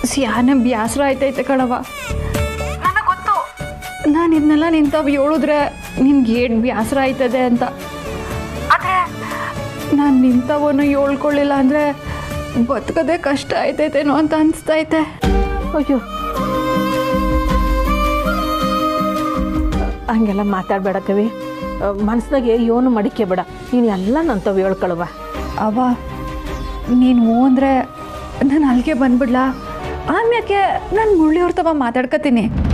ಸ್ಯಾನೆ ಬ್ಯಾಸರ ಆಯ್ತೈತೆ ಕಣವ ನನಗೆ ಗೊತ್ತು ನಾನು ಇದನ್ನೆಲ್ಲ ನಿಂತಾವ್ ಹೇಳಿದ್ರೆ ನಿನ್ಗೆ ಏಟ್ ಬ್ಯಾಸರ ಆಯ್ತದೆ ಅಂತ ಆದರೆ ನಾನು ನಿಂತವನು ಹೇಳ್ಕೊಳ್ಳಿಲ್ಲ ಅಂದರೆ ಬದುಕೋದೇ ಕಷ್ಟ ಆಯ್ತೈತೇನೋ ಅಂತ ಅನಿಸ್ತೈತೆ ಅಯ್ಯೋ ಹಂಗೆಲ್ಲ ಮಾತಾಡಬೇಡ ಕವಿ ಮನಸ್ಸಿನಾಗೆ ಏನು ಮಡಿಕೆ ಬೇಡ ನೀನು ಎಲ್ಲ ನಂತವ್ ಹೇಳ್ಕೊಳವ ಅವ ನೀನು ಹ್ಞೂ ಅಂದರೆ ನಾನು ಅಲ್ಲಿಗೆ ಬಂದ್ಬಿಡ್ಲಾ ಆಮ್ಯಾಕೆ ನಾನು ಮುಳ್ಳಿಯವ್ರ ತವ ಮಾತಾಡ್ಕತೀನಿ